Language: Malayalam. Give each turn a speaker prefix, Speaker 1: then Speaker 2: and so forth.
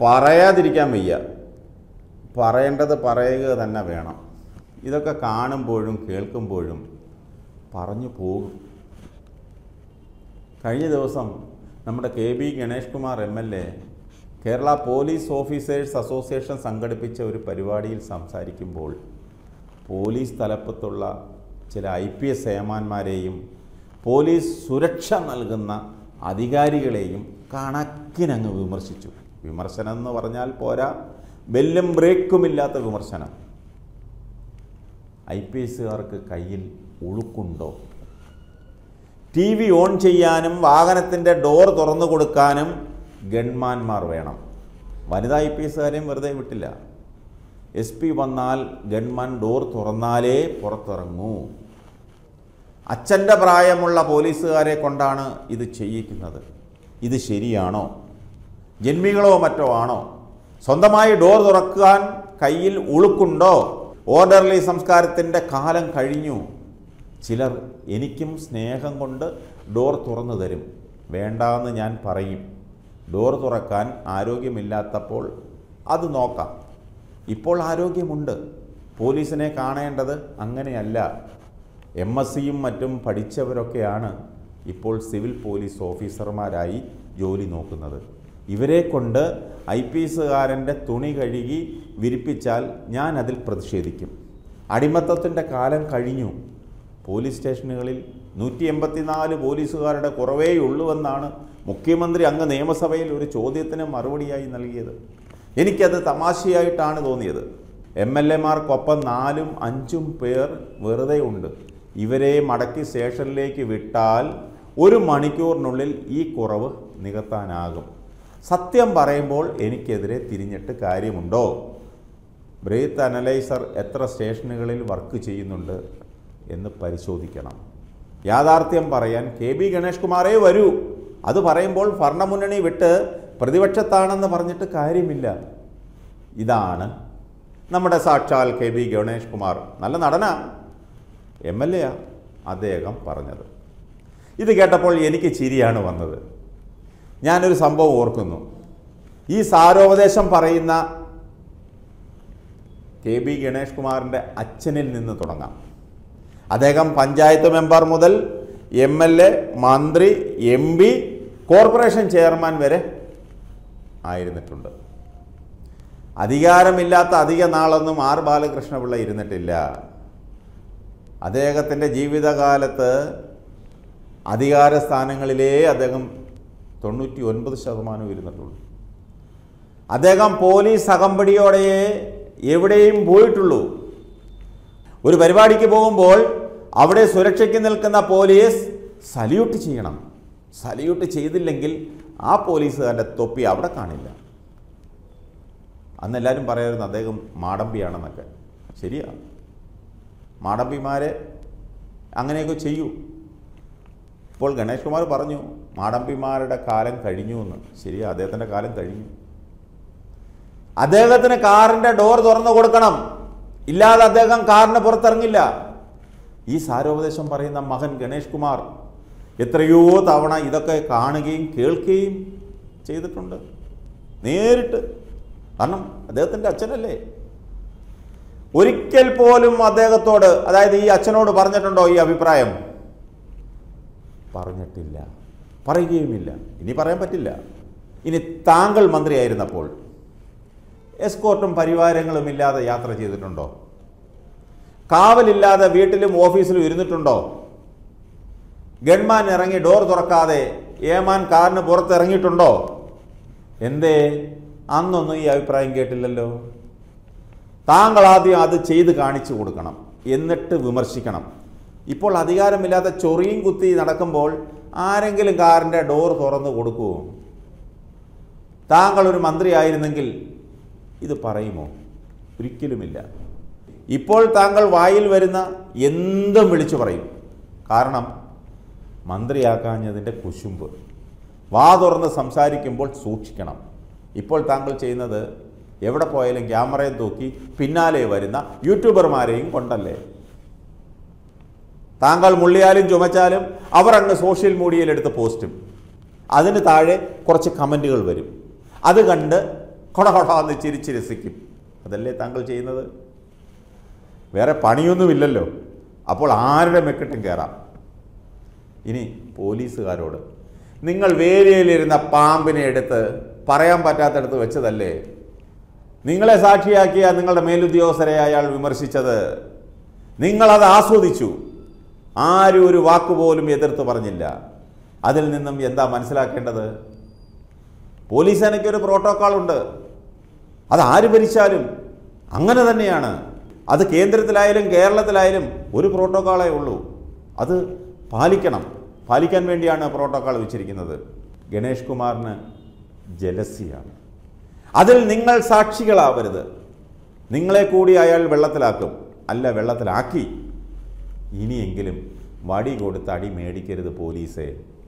Speaker 1: പറയാതിരിക്കാൻ വയ്യ പറയേണ്ടത് പറയുക തന്നെ വേണം ഇതൊക്കെ കാണുമ്പോഴും കേൾക്കുമ്പോഴും പറഞ്ഞു പോകും കഴിഞ്ഞ ദിവസം നമ്മുടെ K B Ganesh Kumar M L A Kerala police officers association സംഘടിപ്പിച്ച ഒരു പരിപാടിയിൽ സംസാരിക്കുമ്പോൾ പോലീസ് തലപ്പത്തുള്ള ചില ഐ പി എസ് ഏമാന്മാരെയും പോലീസ് സുരക്ഷ നൽകുന്ന അധികാരികളെയും കണക്കിനങ്ങ് വിമർശിച്ചു വിമർശനം എന്ന് പറഞ്ഞാൽ പോരാ ബെല്ലും ബ്രേക്കുമില്ലാത്ത വിമർശനം ഐ പി എസുകാർക്ക് കയ്യിൽ ഉളുക്കുണ്ടോ ടി വി ഓൺ ചെയ്യാനും വാഹനത്തിൻ്റെ ഡോർ തുറന്നു കൊടുക്കാനും ഗൺമാന്മാർ വേണം വനിതാ ഐ പി എസുകാരെയും വെറുതെ വിട്ടില്ല എസ് പി വന്നാൽ ഗൺമാൻ ഡോർ തുറന്നാലേ പുറത്തിറങ്ങൂ അച്ഛൻ്റെ പ്രായമുള്ള പോലീസുകാരെ കൊണ്ടാണ് ഇത് ചെയ്യിക്കുന്നത് ഇത് ശരിയാണോ ജന്മികളോ മറ്റോ ആണോ സ്വന്തമായി ഡോർ തുറക്കാൻ കയ്യിൽ ഉളുക്കുണ്ടോ ഓർഡർലി സംസ്കാരത്തിൻ്റെ കാലം കഴിഞ്ഞു ചിലർ എനിക്കും സ്നേഹം കൊണ്ട് ഡോർ തുറന്നു തരും വേണ്ടാന്ന് ഞാൻ പറയും ഡോർ തുറക്കാൻ ആരോഗ്യമില്ലാത്തപ്പോൾ അത് നോക്കാം ഇപ്പോൾ ആരോഗ്യമുണ്ട് പോലീസിനെ കാണേണ്ടത് അങ്ങനെയല്ല എം എസ് സിയും മറ്റും പഠിച്ചവരൊക്കെയാണ് ഇപ്പോൾ സിവിൽ പോലീസ് ഓഫീസർമാരായി ജോലി നോക്കുന്നത് ഇവരെ കൊണ്ട് ഐ പി എസുകാരൻ്റെ തുണി കഴുകി വിരിപ്പിച്ചാൽ ഞാൻ അതിൽ പ്രതിഷേധിക്കും അടിമത്തത്തിൻ്റെ കാലം കഴിഞ്ഞു പോലീസ് സ്റ്റേഷനുകളിൽ നൂറ്റി എൺപത്തിനാല് പോലീസുകാരുടെ കുറവേയുള്ളൂവെന്നാണ് മുഖ്യമന്ത്രി അങ്ങ് നിയമസഭയിൽ ഒരു ചോദ്യത്തിന് മറുപടിയായി നൽകിയത് എനിക്കത് തമാശയായിട്ടാണ് തോന്നിയത് എം എൽ എമാർക്കൊപ്പം നാലും അഞ്ചും പേർ വെറുതെ ഉണ്ട് ഇവരെ മടക്കി സ്റ്റേഷനിലേക്ക് വിട്ടാൽ ഒരു മണിക്കൂറിനുള്ളിൽ ഈ കുറവ് നികത്താനാകും സത്യം പറയുമ്പോൾ എനിക്കെതിരെ തിരിഞ്ഞിട്ട് കാര്യമുണ്ടോ ബ്രീത്ത് അനലൈസർ എത്ര സ്റ്റേഷനുകളിൽ വർക്ക് ചെയ്യുന്നുണ്ട് എന്ന് പരിശോധിക്കണം യാഥാർത്ഥ്യം പറയാൻ കെ ബി ഗണേഷ് കുമാറേ വരൂ അത് പറയുമ്പോൾ ഭരണമുന്നണി വിട്ട് പ്രതിപക്ഷത്താണെന്ന് പറഞ്ഞിട്ട് കാര്യമില്ല ഇതാണ് നമ്മുടെ സാക്ഷാൽ കെ ബി ഗണേഷ് കുമാർ നല്ല നടനാ എം എൽ എ അദ്ദേഹം പറഞ്ഞത് ഇത് കേട്ടപ്പോൾ എനിക്ക് ചിരിയാണ് വന്നത് ഞാനൊരു സംഭവം ഓർക്കുന്നു ഈ സാരോപദേശം പറയുന്ന കെ ബി ഗണേഷ് കുമാറിൻ്റെ അച്ഛനിൽ നിന്ന് തുടങ്ങാം അദ്ദേഹം പഞ്ചായത്ത് മെമ്പർ മുതൽ എം എൽ എ മന്ത്രി എം പി കോർപ്പറേഷൻ ചെയർമാൻ വരെ ആയിരുന്നിട്ടുണ്ട് അധികാരമില്ലാത്ത അധിക നാളൊന്നും ആർ ബാലകൃഷ്ണപിള്ള ഇരുന്നിട്ടില്ല അദ്ദേഹത്തിൻ്റെ ജീവിതകാലത്ത് അധികാര സ്ഥാനങ്ങളിലേ അദ്ദേഹം തൊണ്ണൂറ്റി ഒൻപത് ശതമാനം ഇരുന്നിട്ടുള്ളൂ അദ്ദേഹം പോലീസ് അകമ്പടിയോടെയേ എവിടെയും പോയിട്ടുള്ളൂ ഒരു പരിപാടിക്ക് പോകുമ്പോൾ അവിടെ സുരക്ഷയ്ക്ക് നിൽക്കുന്ന പോലീസ് സല്യൂട്ട് ചെയ്യണം സല്യൂട്ട് ചെയ്തില്ലെങ്കിൽ ആ പോലീസുകാരൻ്റെ തൊപ്പി അവിടെ കാണില്ല അന്ന് എല്ലാവരും പറയായിരുന്നു അദ്ദേഹം മാടമ്പിയാണെന്നൊക്കെ ശരിയാ മാടമ്പിമാരെ അങ്ങനെയൊക്കെ ചെയ്യൂ ഇപ്പോൾ ഗണേഷ് കുമാർ പറഞ്ഞു മാടമ്പിമാരുടെ കാലം കഴിഞ്ഞു എന്ന് ശരിയാ അദ്ദേഹത്തിൻ്റെ കാലം കഴിഞ്ഞു അദ്ദേഹത്തിന് കാറിൻ്റെ ഡോർ തുറന്നു കൊടുക്കണം ഇല്ലാതെ അദ്ദേഹം കാറിന് പുറത്തിറങ്ങില്ല ഈ സാരോപദേശം പറയുന്ന മകൻ ഗണേഷ് കുമാർ എത്രയോ തവണ ഇതൊക്കെ കാണുകയും കേൾക്കുകയും ചെയ്തിട്ടുണ്ട് നേരിട്ട് കാരണം അദ്ദേഹത്തിൻ്റെ അച്ഛനല്ലേ ഒരിക്കൽ പോലും അദ്ദേഹത്തോട് അതായത് ഈ അച്ഛനോട് പറഞ്ഞിട്ടുണ്ടോ ഈ അഭിപ്രായം പറഞ്ഞിട്ടില്ല പറയുകയുമില്ല ഇനി പറയാൻ പറ്റില്ല ഇനി താങ്കൾ മന്ത്രിയായിരുന്നപ്പോൾ എസ്കോർട്ടും പരിവാരങ്ങളും ഇല്ലാതെ യാത്ര ചെയ്തിട്ടുണ്ടോ കാവലില്ലാതെ വീട്ടിലും ഓഫീസിലും ഇരുന്നിട്ടുണ്ടോ ഗൺമാൻ ഇറങ്ങി ഡോർ തുറക്കാതെ ഏമാൻ കാറിന് പുറത്തിറങ്ങിയിട്ടുണ്ടോ എന്തേ അന്നൊന്നും ഈ അഭിപ്രായം കേട്ടില്ലല്ലോ താങ്കൾ ആദ്യം അത് ചെയ്ത് കാണിച്ചു കൊടുക്കണം എന്നിട്ട് വിമർശിക്കണം ഇപ്പോൾ അധികാരമില്ലാത്ത ചൊറിയും കുത്തി നടക്കുമ്പോൾ ആരെങ്കിലും കാറിൻ്റെ ഡോർ തുറന്നു കൊടുക്കുമോ താങ്കൾ ഒരു മന്ത്രിയായിരുന്നെങ്കിൽ ഇത് പറയുമോ ഒരിക്കലുമില്ല ഇപ്പോൾ താങ്കൾ വായിൽ വരുന്ന എന്തും വിളിച്ചു പറയും കാരണം മന്ത്രിയാക്കാഞ്ഞതിൻ്റെ കുശുമ്പ് വാ തുറന്ന് സംസാരിക്കുമ്പോൾ സൂക്ഷിക്കണം ഇപ്പോൾ താങ്കൾ ചെയ്യുന്നത് എവിടെ പോയാലും ക്യാമറയും തൂക്കി പിന്നാലെ വരുന്ന യൂട്യൂബർമാരെയും കൊണ്ടല്ലേ താങ്കൾ മുള്ളിയാലും ചുമച്ചാലും അവർ അങ്ങ് സോഷ്യൽ മീഡിയയിൽ എടുത്ത് പോസ്റ്റും അതിന് താഴെ കുറച്ച് കമൻറ്റുകൾ വരും അത് കണ്ട് കൊട കൊടാന്ന് ചിരിച്ച് രസിക്കും അതല്ലേ താങ്കൾ ചെയ്യുന്നത് വേറെ പണിയൊന്നുമില്ലല്ലോ അപ്പോൾ ആരുടെ മെക്കിട്ടും കയറാം ഇനി പോലീസുകാരോട് നിങ്ങൾ വേലിയിലിരുന്ന പാമ്പിനെ എടുത്ത് പറയാൻ പറ്റാത്തടത്ത് വെച്ചതല്ലേ നിങ്ങളെ സാക്ഷിയാക്കിയ നിങ്ങളുടെ മേലുദ്യോഗസ്ഥരെ അയാൾ വിമർശിച്ചത് നിങ്ങളത് ആസ്വദിച്ചു ആരും ഒരു വാക്കുപോലും എതിർത്ത് പറഞ്ഞില്ല അതിൽ നിന്നും എന്താ മനസ്സിലാക്കേണ്ടത് പോലീസ് സേനയ്ക്കൊരു പ്രോട്ടോക്കോൾ ഉണ്ട് അത് ആര് ഭരിച്ചാലും അങ്ങനെ തന്നെയാണ് അത് കേന്ദ്രത്തിലായാലും കേരളത്തിലായാലും ഒരു പ്രോട്ടോക്കോളേ ഉള്ളൂ അത് പാലിക്കണം പാലിക്കാൻ വേണ്ടിയാണ് പ്രോട്ടോക്കോൾ വെച്ചിരിക്കുന്നത് ഗണേഷ് കുമാറിന് ജലസിയാണ് അതിൽ നിങ്ങൾ സാക്ഷികളാവരുത് നിങ്ങളെ കൂടി അയാൾ വെള്ളത്തിലാക്കും അല്ല വെള്ളത്തിലാക്കി ഇനിയെങ്കിലും വടി കൊടുത്ത് അടി മേടിക്കരുത് പോലീസേ